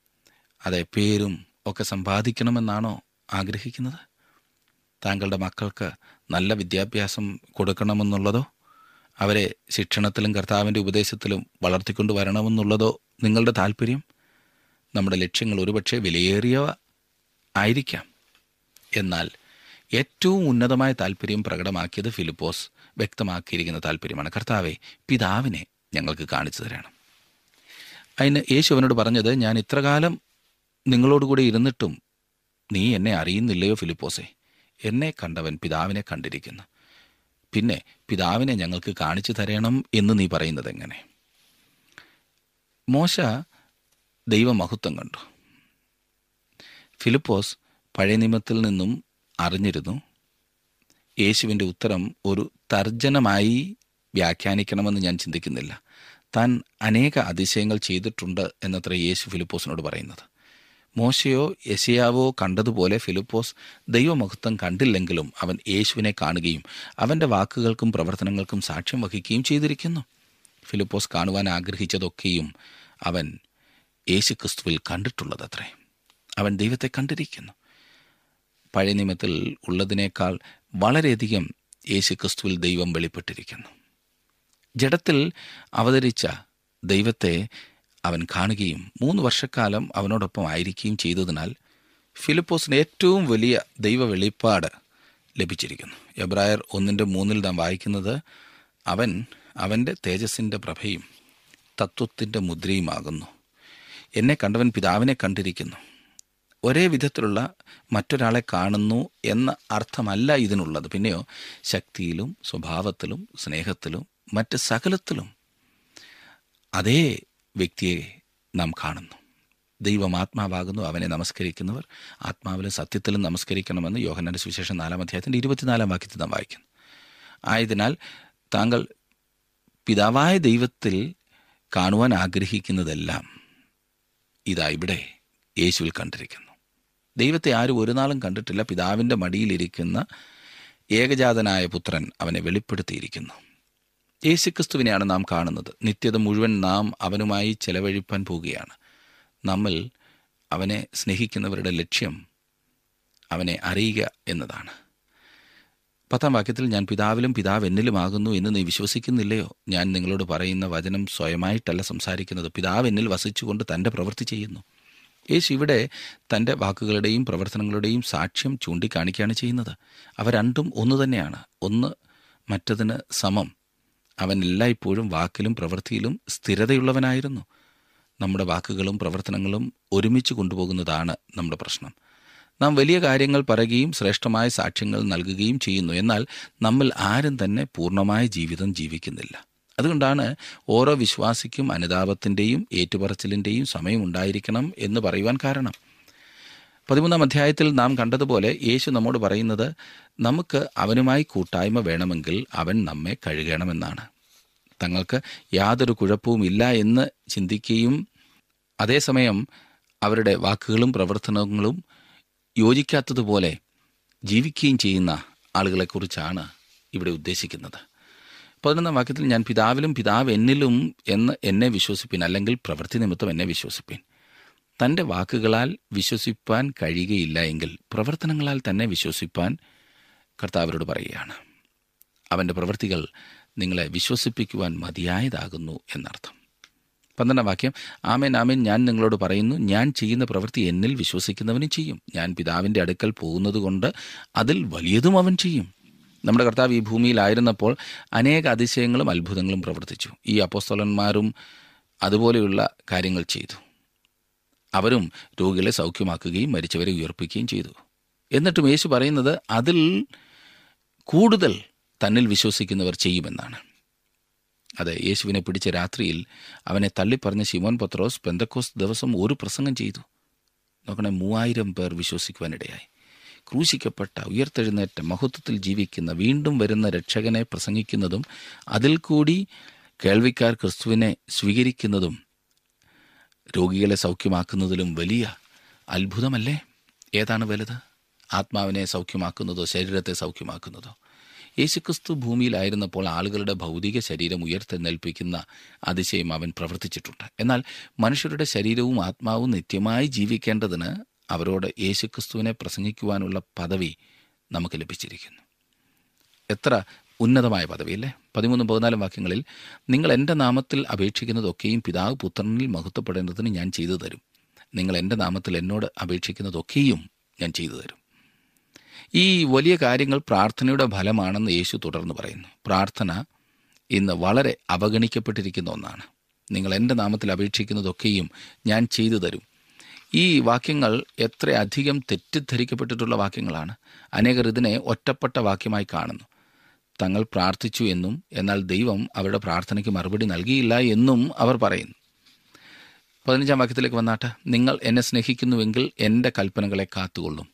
അതെ പേരും ഒക്കെ സമ്പാദിക്കണമെന്നാണോ ആഗ്രഹിക്കുന്നത് താങ്കളുടെ മക്കൾക്ക് നല്ല വിദ്യാഭ്യാസം കൊടുക്കണമെന്നുള്ളതോ അവരെ ശിക്ഷണത്തിലും കർത്താവിൻ്റെ ഉപദേശത്തിലും വളർത്തിക്കൊണ്ട് വരണമെന്നുള്ളതോ നിങ്ങളുടെ താല്പര്യം നമ്മുടെ ലക്ഷ്യങ്ങൾ ഒരുപക്ഷെ വിലയേറിയവ ആയിരിക്കാം എന്നാൽ ഏറ്റവും ഉന്നതമായ താല്പര്യം പ്രകടമാക്കിയത് ഫിലിപ്പോസ് വ്യക്തമാക്കിയിരിക്കുന്ന താല്പര്യമാണ് കർത്താവെ പിതാവിനെ ഞങ്ങൾക്ക് കാണിച്ചു തരണം അതിന് യേശു അവനോട് പറഞ്ഞത് ഞാൻ ഇത്രകാലം നിങ്ങളോടുകൂടി ഇരുന്നിട്ടും നീ എന്നെ അറിയുന്നില്ലയോ ഫിലിപ്പോസെ എന്നെ കണ്ടവൻ പിതാവിനെ കണ്ടിരിക്കുന്നു പിന്നെ പിതാവിനെ ഞങ്ങൾക്ക് കാണിച്ചു തരണം എന്ന് നീ പറയുന്നത് എങ്ങനെ മോശ ദൈവമഹത്വം കണ്ടു ഫിലിപ്പോസ് പഴയ നിയമത്തിൽ നിന്നും അറിഞ്ഞിരുന്നു യേശുവിൻ്റെ ഉത്തരം ഒരു തർജനമായി വ്യാഖ്യാനിക്കണമെന്ന് ഞാൻ ചിന്തിക്കുന്നില്ല താൻ അനേക അതിശയങ്ങൾ ചെയ്തിട്ടുണ്ട് എന്നത്ര യേശു ഫിലിപ്പോസിനോട് പറയുന്നത് മോശയോ യശയാവോ കണ്ടതുപോലെ ഫിലിപ്പോസ് ദൈവമഹത്വം കണ്ടില്ലെങ്കിലും അവൻ യേശുവിനെ കാണുകയും അവൻ്റെ വാക്കുകൾക്കും പ്രവർത്തനങ്ങൾക്കും സാക്ഷ്യം വഹിക്കുകയും ചെയ്തിരിക്കുന്നു ഫിലിപ്പോസ് കാണുവാൻ ആഗ്രഹിച്ചതൊക്കെയും അവൻ യേശു ക്രിസ്തുവിൽ കണ്ടിട്ടുള്ളതത്രേ അവൻ ദൈവത്തെ കണ്ടിരിക്കുന്നു പഴയ നിയമത്തിൽ ഉള്ളതിനേക്കാൾ വളരെയധികം യേശു ക്രിസ്തുവിൽ ദൈവം വെളിപ്പെട്ടിരിക്കുന്നു ജഡത്തിൽ അവതരിച്ച ദൈവത്തെ അവൻ കാണുകയും മൂന്ന് വർഷക്കാലം അവനോടൊപ്പം ആയിരിക്കുകയും ചെയ്തതിനാൽ ഫിലിപ്പോസിന് ഏറ്റവും വലിയ ദൈവ വെളിപ്പാട് ലഭിച്ചിരിക്കുന്നു എബ്രായർ ഒന്നിൻ്റെ മൂന്നിൽ നാം വായിക്കുന്നത് അവൻ അവൻ്റെ തേജസ്സിൻ്റെ പ്രഭയും തത്വത്തിൻ്റെ മുദ്രയുമാകുന്നു എന്നെ കണ്ടവൻ പിതാവിനെ കണ്ടിരിക്കുന്നു ഒരേ വിധത്തിലുള്ള മറ്റൊരാളെ കാണുന്നു എന്ന അർത്ഥമല്ല ഇതിനുള്ളത് പിന്നെയോ ശക്തിയിലും സ്വഭാവത്തിലും സ്നേഹത്തിലും മറ്റ് സകലത്തിലും അതേ വ്യക്തിയെ നാം കാണുന്നു ദൈവം ആത്മാവാകുന്നു അവനെ നമസ്കരിക്കുന്നവർ ആത്മാവിലും സത്യത്തിലും നമസ്കരിക്കണമെന്ന് യോഹന്നാൻ്റെ സുവിശേഷം നാലാം അധ്യായത്തിൻ്റെ ഇരുപത്തിനാലാം വാക്യത്തിൽ നാം വായിക്കുന്നു ആയതിനാൽ താങ്കൾ പിതാവായ ദൈവത്തിൽ കാണുവാൻ ആഗ്രഹിക്കുന്നതെല്ലാം ഇതാ ഇവിടെ യേശുവിൽ കണ്ടിരിക്കുന്നു ദൈവത്തെ ആരും ഒരു നാളും കണ്ടിട്ടില്ല പിതാവിൻ്റെ മടിയിലിരിക്കുന്ന ഏകജാതനായ പുത്രൻ അവനെ വെളിപ്പെടുത്തിയിരിക്കുന്നു യേശുക്രിസ്തുവിനെയാണ് നാം കാണുന്നത് നിത്യത മുഴുവൻ നാം അവനുമായി ചെലവഴിപ്പാൻ പോവുകയാണ് നമ്മൾ അവനെ സ്നേഹിക്കുന്നവരുടെ ലക്ഷ്യം അവനെ അറിയുക എന്നതാണ് പത്താം വാക്യത്തിൽ ഞാൻ പിതാവിലും പിതാവ് എന്നിലുമാകുന്നു എന്ന് നീ വിശ്വസിക്കുന്നില്ലയോ ഞാൻ നിങ്ങളോട് പറയുന്ന വചനം സ്വയമായിട്ടല്ല സംസാരിക്കുന്നത് പിതാവ് എന്നിൽ വസിച്ചുകൊണ്ട് തൻ്റെ പ്രവൃത്തി ചെയ്യുന്നു യേശു ഇവിടെ തൻ്റെ വാക്കുകളുടെയും പ്രവർത്തനങ്ങളുടെയും സാക്ഷ്യം ചൂണ്ടിക്കാണിക്കുകയാണ് ചെയ്യുന്നത് അവ രണ്ടും ഒന്ന് തന്നെയാണ് ഒന്ന് മറ്റതിന് സമം അവൻ എല്ലായ്പ്പോഴും വാക്കിലും പ്രവൃത്തിയിലും സ്ഥിരതയുള്ളവനായിരുന്നു നമ്മുടെ വാക്കുകളും പ്രവർത്തനങ്ങളും ഒരുമിച്ച് കൊണ്ടുപോകുന്നതാണ് നമ്മുടെ പ്രശ്നം നാം വലിയ കാര്യങ്ങൾ പറയുകയും ശ്രേഷ്ഠമായ സാക്ഷ്യങ്ങൾ നൽകുകയും ചെയ്യുന്നു എന്നാൽ നമ്മൾ ആരും തന്നെ പൂർണ്ണമായ ജീവിതം ജീവിക്കുന്നില്ല അതുകൊണ്ടാണ് ഓരോ വിശ്വാസിക്കും അനുതാപത്തിൻ്റെയും ഏറ്റുപറച്ചിലിൻ്റെയും സമയം ഉണ്ടായിരിക്കണം എന്ന് പറയുവാൻ കാരണം പതിമൂന്നാം അധ്യായത്തിൽ നാം കണ്ടതുപോലെ യേശു നമ്മോട് പറയുന്നത് നമുക്ക് അവനുമായി കൂട്ടായ്മ വേണമെങ്കിൽ അവൻ നമ്മെ കഴുകണമെന്നാണ് തങ്ങൾക്ക് യാതൊരു കുഴപ്പവും ഇല്ല എന്ന് ചിന്തിക്കുകയും അതേസമയം അവരുടെ വാക്കുകളും പ്രവർത്തനങ്ങളും യോജിക്കാത്തതുപോലെ ജീവിക്കുകയും ചെയ്യുന്ന ആളുകളെക്കുറിച്ചാണ് ഇവിടെ ഉദ്ദേശിക്കുന്നത് പതിനൊന്നാം വാക്യത്തിൽ ഞാൻ പിതാവിലും പിതാവ് എന്നിലും എന്ന് എന്നെ വിശ്വസിപ്പിൻ അല്ലെങ്കിൽ പ്രവൃത്തി നിമിത്തം എന്നെ വിശ്വസിപ്പിൻ തൻ്റെ വാക്കുകളാൽ വിശ്വസിപ്പാൻ കഴിയുകയില്ല എങ്കിൽ പ്രവർത്തനങ്ങളാൽ തന്നെ വിശ്വസിപ്പാൻ കർത്താവരോട് പറയുകയാണ് അവൻ്റെ പ്രവൃത്തികൾ നിങ്ങളെ വിശ്വസിപ്പിക്കുവാൻ മതിയായതാകുന്നു എന്നർത്ഥം പന്ത്രണ്ടാം വാക്യം ആമേൻ ആമേൻ ഞാൻ നിങ്ങളോട് പറയുന്നു ഞാൻ ചെയ്യുന്ന പ്രവൃത്തി എന്നിൽ വിശ്വസിക്കുന്നവനും ചെയ്യും ഞാൻ പിതാവിൻ്റെ അടുക്കൽ പോകുന്നതുകൊണ്ട് അതിൽ വലിയതും അവൻ ചെയ്യും നമ്മുടെ കർത്താവ് ഈ ഭൂമിയിലായിരുന്നപ്പോൾ അനേക അതിശയങ്ങളും അത്ഭുതങ്ങളും പ്രവർത്തിച്ചു ഈ അപ്പോസ്തലന്മാരും അതുപോലെയുള്ള കാര്യങ്ങൾ ചെയ്തു അവരും രോഗികളെ സൗഖ്യമാക്കുകയും മരിച്ചവരെ ഉയർപ്പിക്കുകയും ചെയ്തു എന്നിട്ടും യേശു പറയുന്നത് അതിൽ കൂടുതൽ തന്നിൽ വിശ്വസിക്കുന്നവർ ചെയ്യുമെന്നാണ് അതെ യേശുവിനെ പിടിച്ച രാത്രിയിൽ അവനെ തള്ളിപ്പറഞ്ഞ ശിമോൻ പത്രോസ് പെന്തക്കോസ് ദിവസം ഒരു പ്രസംഗം ചെയ്തു നോക്കണേ മൂവായിരം പേർ വിശ്വസിക്കുവാനിടയായി ക്രൂശിക്കപ്പെട്ട ഉയർത്തെഴുന്നേറ്റ മഹത്വത്തിൽ ജീവിക്കുന്ന വീണ്ടും വരുന്ന രക്ഷകനെ പ്രസംഗിക്കുന്നതും അതിൽ കൂടി കേൾവിക്കാർ ക്രിസ്തുവിനെ സ്വീകരിക്കുന്നതും രോഗികളെ സൗഖ്യമാക്കുന്നതിലും വലിയ അത്ഭുതമല്ലേ ഏതാണ് വലുത് ആത്മാവിനെ സൗഖ്യമാക്കുന്നതോ ശരീരത്തെ സൗഖ്യമാക്കുന്നതോ യേശുക്രിസ്തു ഭൂമിയിലായിരുന്നപ്പോൾ ആളുകളുടെ ഭൗതിക ശരീരം ഉയർത്തെഴുന്നേൽപ്പിക്കുന്ന അതിശയം അവൻ പ്രവർത്തിച്ചിട്ടുണ്ട് എന്നാൽ മനുഷ്യരുടെ ശരീരവും ആത്മാവും നിത്യമായി ജീവിക്കേണ്ടതിന് അവരോട് യേശുക്രിസ്തുവിനെ പ്രസംഗിക്കുവാനുള്ള പദവി നമുക്ക് ലഭിച്ചിരിക്കുന്നു എത്ര ഉന്നതമായ പദവിയല്ലേ പതിമൂന്നും പതിനാലും വാക്യങ്ങളിൽ നിങ്ങൾ എൻ്റെ നാമത്തിൽ അപേക്ഷിക്കുന്നതൊക്കെയും പിതാവ് പുത്രനിൽ മഹത്വപ്പെടേണ്ടതിന് ഞാൻ ചെയ്തു തരും നിങ്ങൾ എൻ്റെ നാമത്തിൽ എന്നോട് അപേക്ഷിക്കുന്നതൊക്കെയും ഞാൻ ചെയ്തു തരും ഈ വലിയ കാര്യങ്ങൾ പ്രാർത്ഥനയുടെ ഫലമാണെന്ന് യേശു തുടർന്ന് പറയുന്നു പ്രാർത്ഥന ഇന്ന് വളരെ അവഗണിക്കപ്പെട്ടിരിക്കുന്ന ഒന്നാണ് നിങ്ങൾ എൻ്റെ നാമത്തിൽ അപേക്ഷിക്കുന്നതൊക്കെയും ഞാൻ ചെയ്തു തരും ഈ വാക്യങ്ങൾ എത്ര അധികം തെറ്റിദ്ധരിക്കപ്പെട്ടിട്ടുള്ള വാക്യങ്ങളാണ് അനേകർ ഇതിനെ ഒറ്റപ്പെട്ട വാക്യമായി കാണുന്നു തങ്ങൾ പ്രാർത്ഥിച്ചു എന്നും എന്നാൽ ദൈവം അവരുടെ പ്രാർത്ഥനയ്ക്ക് മറുപടി നൽകിയില്ല എന്നും അവർ പറയുന്നു പതിനഞ്ചാം വാക്യത്തിലേക്ക് വന്നാട്ടെ നിങ്ങൾ എന്നെ സ്നേഹിക്കുന്നുവെങ്കിൽ എൻ്റെ കൽപ്പനകളെ കാത്തുകൊള്ളും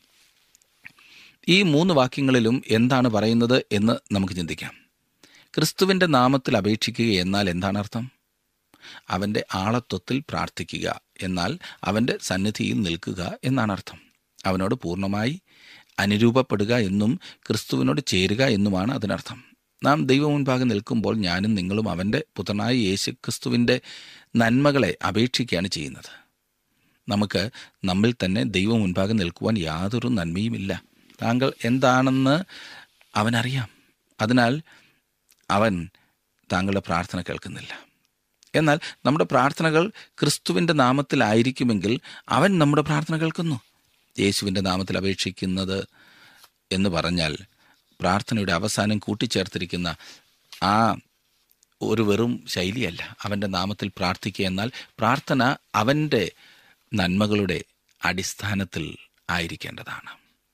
ഈ മൂന്ന് വാക്യങ്ങളിലും എന്താണ് പറയുന്നത് എന്ന് നമുക്ക് ചിന്തിക്കാം ക്രിസ്തുവിൻ്റെ നാമത്തിൽ അപേക്ഷിക്കുക എന്നാൽ എന്താണ് അർത്ഥം അവൻ്റെ ആളത്വത്തിൽ പ്രാർത്ഥിക്കുക എന്നാൽ അവൻ്റെ സന്നിധിയിൽ നിൽക്കുക എന്നാണ് അർത്ഥം അവനോട് പൂർണ്ണമായി അനുരൂപപ്പെടുക എന്നും ക്രിസ്തുവിനോട് ചേരുക എന്നുമാണ് അതിനർത്ഥം നാം ദൈവം മുൻപാകെ നിൽക്കുമ്പോൾ ഞാനും നിങ്ങളും അവൻ്റെ പുത്രനായ യേശു ക്രിസ്തുവിൻ്റെ നന്മകളെ അപേക്ഷിക്കുകയാണ് ചെയ്യുന്നത് നമുക്ക് നമ്മിൽ തന്നെ ദൈവം മുൻപാകെ നിൽക്കുവാൻ യാതൊരു നന്മയുമില്ല താങ്കൾ എന്താണെന്ന് അവനറിയാം അതിനാൽ അവൻ താങ്കളുടെ പ്രാർത്ഥന കേൾക്കുന്നില്ല എന്നാൽ നമ്മുടെ പ്രാർത്ഥനകൾ ക്രിസ്തുവിൻ്റെ നാമത്തിലായിരിക്കുമെങ്കിൽ അവൻ നമ്മുടെ പ്രാർത്ഥന കേൾക്കുന്നു യേശുവിൻ്റെ നാമത്തിൽ അപേക്ഷിക്കുന്നത് എന്ന് പറഞ്ഞാൽ പ്രാർത്ഥനയുടെ അവസാനം കൂട്ടിച്ചേർത്തിരിക്കുന്ന ആ ഒരു വെറും ശൈലിയല്ല അവൻ്റെ നാമത്തിൽ പ്രാർത്ഥിക്കുക എന്നാൽ പ്രാർത്ഥന അവൻ്റെ നന്മകളുടെ അടിസ്ഥാനത്തിൽ ആയിരിക്കേണ്ടതാണ്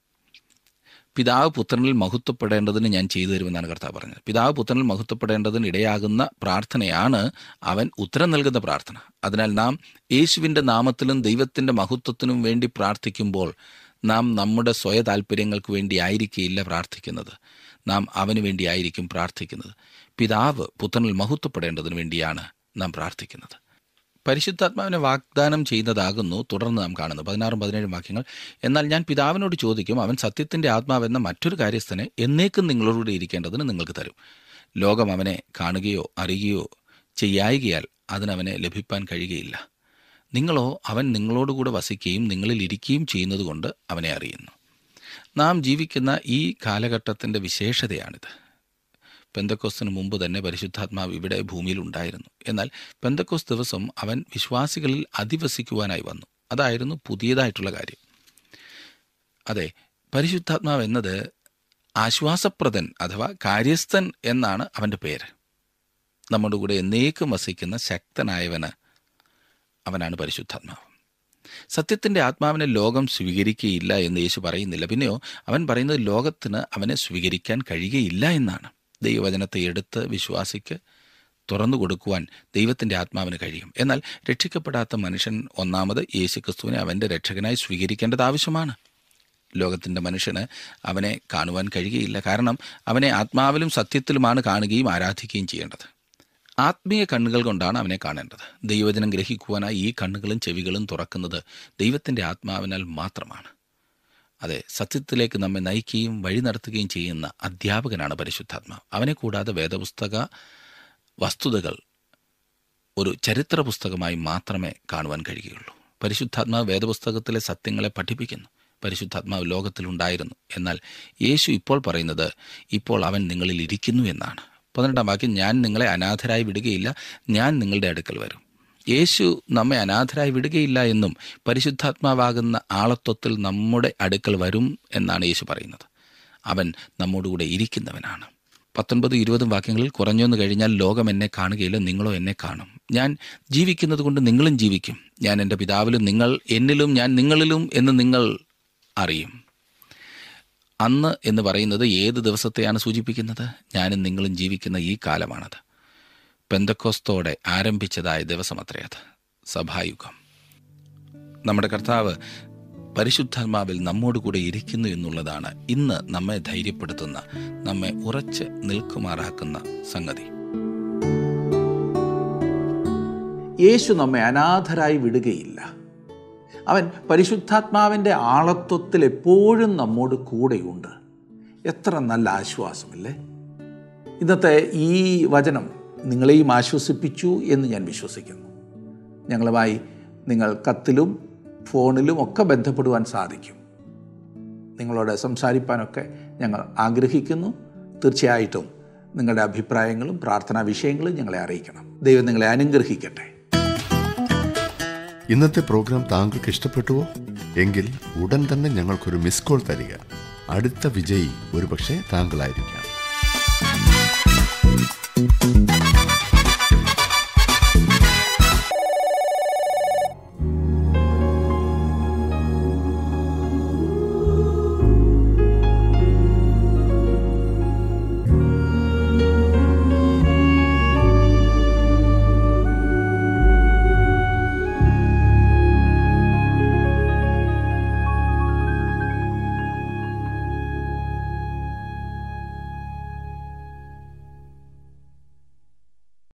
പിതാവ് പുത്രനിൽ മഹത്വപ്പെടേണ്ടതിന് ഞാൻ ചെയ്തു തരുമെന്നാണ് കർത്താവ് പറഞ്ഞത് പിതാവ് പുത്രനിൽ മഹത്വപ്പെടേണ്ടതിന് ഇടയാകുന്ന പ്രാർത്ഥനയാണ് അവൻ ഉത്തരം നൽകുന്ന പ്രാർത്ഥന അതിനാൽ നാം യേശുവിൻ്റെ നാമത്തിലും ദൈവത്തിൻ്റെ മഹത്വത്തിനും വേണ്ടി പ്രാർത്ഥിക്കുമ്പോൾ നാം നമ്മുടെ സ്വയ താല്പര്യങ്ങൾക്ക് വേണ്ടി ആയിരിക്കില്ല പ്രാർത്ഥിക്കുന്നത് നാം അവന് വേണ്ടിയായിരിക്കും പ്രാർത്ഥിക്കുന്നത് പിതാവ് പുത്രനിൽ മഹത്വപ്പെടേണ്ടതിന് വേണ്ടിയാണ് നാം പ്രാർത്ഥിക്കുന്നത് പരിശുദ്ധാത്മാവിനെ വാഗ്ദാനം ചെയ്യുന്നതാകുന്നു തുടർന്ന് നാം കാണുന്നത് പതിനാറും പതിനേഴും വാക്യങ്ങൾ എന്നാൽ ഞാൻ പിതാവിനോട് ചോദിക്കും അവൻ സത്യത്തിൻ്റെ ആത്മാവെന്ന മറ്റൊരു കാര്യസ്ഥനെ എന്നേക്കും നിങ്ങളോടുകൂടി ഇരിക്കേണ്ടതിന് നിങ്ങൾക്ക് തരും ലോകം അവനെ കാണുകയോ അറിയുകയോ ചെയ്യായികയാൽ അതിനവനെ ലഭിപ്പാൻ കഴിയുകയില്ല നിങ്ങളോ അവൻ നിങ്ങളോടുകൂടെ വസിക്കുകയും നിങ്ങളിൽ ഇരിക്കുകയും ചെയ്യുന്നതുകൊണ്ട് അവനെ അറിയുന്നു നാം ജീവിക്കുന്ന ഈ കാലഘട്ടത്തിൻ്റെ വിശേഷതയാണിത് പെന്തക്കോസ്തിന് മുമ്പ് തന്നെ പരിശുദ്ധാത്മാവ് ഇവിടെ ഭൂമിയിൽ ഉണ്ടായിരുന്നു എന്നാൽ പെന്തക്കോസ് ദിവസം അവൻ വിശ്വാസികളിൽ അധിവസിക്കുവാനായി വന്നു അതായിരുന്നു പുതിയതായിട്ടുള്ള കാര്യം അതെ പരിശുദ്ധാത്മാവ് എന്നത് ആശ്വാസപ്രദൻ അഥവാ കാര്യസ്ഥൻ എന്നാണ് അവൻ്റെ പേര് നമ്മുടെ കൂടെ എന്നേക്കും വസിക്കുന്ന ശക്തനായവന് അവനാണ് പരിശുദ്ധാത്മാവ് സത്യത്തിൻ്റെ ആത്മാവിനെ ലോകം സ്വീകരിക്കുകയില്ല എന്ന് യേശു പറയുന്നില്ല പിന്നെയോ അവൻ പറയുന്നത് ലോകത്തിന് അവനെ സ്വീകരിക്കാൻ കഴിയുകയില്ല എന്നാണ് ദൈവവചനത്തെ എടുത്ത് വിശ്വാസിക്ക് തുറന്നു കൊടുക്കുവാൻ ദൈവത്തിൻ്റെ ആത്മാവിന് കഴിയും എന്നാൽ രക്ഷിക്കപ്പെടാത്ത മനുഷ്യൻ ഒന്നാമത് യേശുക്രിസ്തുവിനെ അവൻ്റെ രക്ഷകനായി സ്വീകരിക്കേണ്ടത് ആവശ്യമാണ് ലോകത്തിൻ്റെ മനുഷ്യന് അവനെ കാണുവാൻ കഴിയുകയില്ല കാരണം അവനെ ആത്മാവിലും സത്യത്തിലുമാണ് കാണുകയും ആരാധിക്കുകയും ചെയ്യേണ്ടത് ആത്മീയ കണ്ണുകൾ കൊണ്ടാണ് അവനെ കാണേണ്ടത് ദൈവജനം ഗ്രഹിക്കുവാനായി ഈ കണ്ണുകളും ചെവികളും തുറക്കുന്നത് ദൈവത്തിൻ്റെ ആത്മാവിനാൽ മാത്രമാണ് അതെ സത്യത്തിലേക്ക് നമ്മെ നയിക്കുകയും വഴി നടത്തുകയും ചെയ്യുന്ന അധ്യാപകനാണ് പരിശുദ്ധാത്മാവ് അവനെ കൂടാതെ വേദപുസ്തക വസ്തുതകൾ ഒരു ചരിത്ര പുസ്തകമായി മാത്രമേ കാണുവാൻ കഴിയുകയുള്ളൂ പരിശുദ്ധാത്മാവ് വേദപുസ്തകത്തിലെ സത്യങ്ങളെ പഠിപ്പിക്കുന്നു പരിശുദ്ധാത്മാവ് ലോകത്തിലുണ്ടായിരുന്നു എന്നാൽ യേശു ഇപ്പോൾ പറയുന്നത് ഇപ്പോൾ അവൻ നിങ്ങളിൽ ഇരിക്കുന്നു എന്നാണ് പതിനെട്ടാം വാക്യം ഞാൻ നിങ്ങളെ അനാഥരായി വിടുകയില്ല ഞാൻ നിങ്ങളുടെ അടുക്കൽ വരും യേശു നമ്മെ അനാഥരായി വിടുകയില്ല എന്നും പരിശുദ്ധാത്മാവാകുന്ന ആളത്വത്തിൽ നമ്മുടെ അടുക്കൽ വരും എന്നാണ് യേശു പറയുന്നത് അവൻ നമ്മോടുകൂടെ ഇരിക്കുന്നവനാണ് പത്തൊൻപത് ഇരുപതും വാക്യങ്ങളിൽ കുറഞ്ഞൊന്നു കഴിഞ്ഞാൽ ലോകം എന്നെ കാണുകയില്ല നിങ്ങളോ എന്നെ കാണും ഞാൻ ജീവിക്കുന്നത് കൊണ്ട് നിങ്ങളും ജീവിക്കും ഞാൻ എൻ്റെ പിതാവിലും നിങ്ങൾ എന്നിലും ഞാൻ നിങ്ങളിലും എന്ന് നിങ്ങൾ അറിയും അന്ന് എന്ന് പറയുന്നത് ഏത് ദിവസത്തെയാണ് സൂചിപ്പിക്കുന്നത് ഞാനും നിങ്ങളും ജീവിക്കുന്ന ഈ കാലമാണത് പെന്തക്കോസ്തോടെ ആരംഭിച്ചതായ ദിവസമത്രേ അത് സഭായുഗം നമ്മുടെ കർത്താവ് പരിശുദ്ധാത്മാവിൽ നമ്മോടുകൂടെ ഇരിക്കുന്നു എന്നുള്ളതാണ് ഇന്ന് നമ്മെ ധൈര്യപ്പെടുത്തുന്ന നമ്മെ ഉറച്ച് നിൽക്കുമാറാക്കുന്ന സംഗതി യേശു നമ്മെ അനാഥരായി വിടുകയില്ല അവൻ പരിശുദ്ധാത്മാവിൻ്റെ ആളത്വത്തിൽ എപ്പോഴും നമ്മോട് കൂടെയുണ്ട് എത്ര നല്ല ആശ്വാസമല്ലേ ഇന്നത്തെ ഈ വചനം നിങ്ങളെയും ആശ്വസിപ്പിച്ചു എന്ന് ഞാൻ വിശ്വസിക്കുന്നു ഞങ്ങളുമായി നിങ്ങൾ കത്തിലും ഫോണിലും ഒക്കെ ബന്ധപ്പെടുവാൻ സാധിക്കും നിങ്ങളോട് സംസാരിപ്പാനൊക്കെ ഞങ്ങൾ ആഗ്രഹിക്കുന്നു തീർച്ചയായിട്ടും നിങ്ങളുടെ അഭിപ്രായങ്ങളും പ്രാർത്ഥനാ വിഷയങ്ങളും ഞങ്ങളെ അറിയിക്കണം ദൈവം നിങ്ങളെ അനുഗ്രഹിക്കട്ടെ ഇന്നത്തെ പ്രോഗ്രാം താങ്കൾക്ക് ഇഷ്ടപ്പെട്ടുവോ എങ്കിൽ ഉടൻ തന്നെ ഞങ്ങൾക്കൊരു മിസ് കോൾ തരിക അടുത്ത വിജയി ഒരുപക്ഷെ താങ്കളായിരിക്കാം